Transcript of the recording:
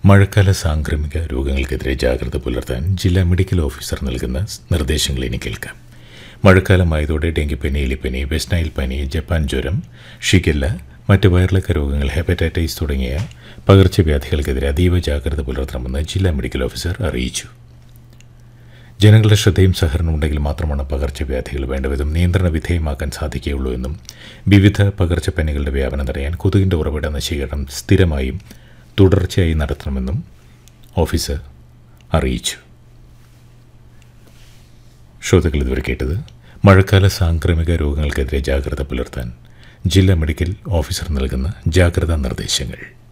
മഴക്കാല സാംക്രമിക രോഗങ്ങൾക്കെതിരെ ജാഗ്രത പുലർത്താൻ ജില്ലാ മെഡിക്കൽ ഓഫീസർ നൽകുന്ന നിർദ്ദേശങ്ങൾ ഇനി കേൾക്കാം മഴക്കാലമായതോടെ ഡെങ്കിപ്പനി എലിപ്പനി വെസ്റ്റ് നൈൽ പനി ജപ്പാൻ ജ്വരം ഷിഗല്ല മറ്റ് വയറിളക്ക രോഗങ്ങൾ ഹെപ്പറ്റൈറ്റിസ് തുടങ്ങിയ പകർച്ചവ്യാധികൾക്കെതിരെ അതീവ ജാഗ്രത പുലർത്തണമെന്ന് ജില്ലാ മെഡിക്കൽ ഓഫീസർ അറിയിച്ചു ജനങ്ങളുടെ ശ്രദ്ധയും സഹകരണവും ഉണ്ടെങ്കിൽ മാത്രമാണ് പകർച്ചവ്യാധികൾ വേണ്ടവിധം നിയന്ത്രണ വിധേയമാക്കാൻ സാധിക്കുകയുള്ളൂ എന്നും വിവിധ പകർച്ചപ്പനികളുടെ വ്യാപനം തടയാൻ കൊതുകിൻ്റെ ഉറവിട നശീകരണം സ്ഥിരമായും തുടർച്ചയായി നടത്തണമെന്നും ഓഫീസർ അറിയിച്ചു ശ്രോതാക്കൾ ഇതുവരെ കേട്ടത് മഴക്കാല സാംക്രമിക രോഗങ്ങൾക്കെതിരെ ജാഗ്രത പുലർത്താൻ ജില്ലാ മെഡിക്കൽ ഓഫീസർ നൽകുന്ന ജാഗ്രതാ നിർദ്ദേശങ്ങൾ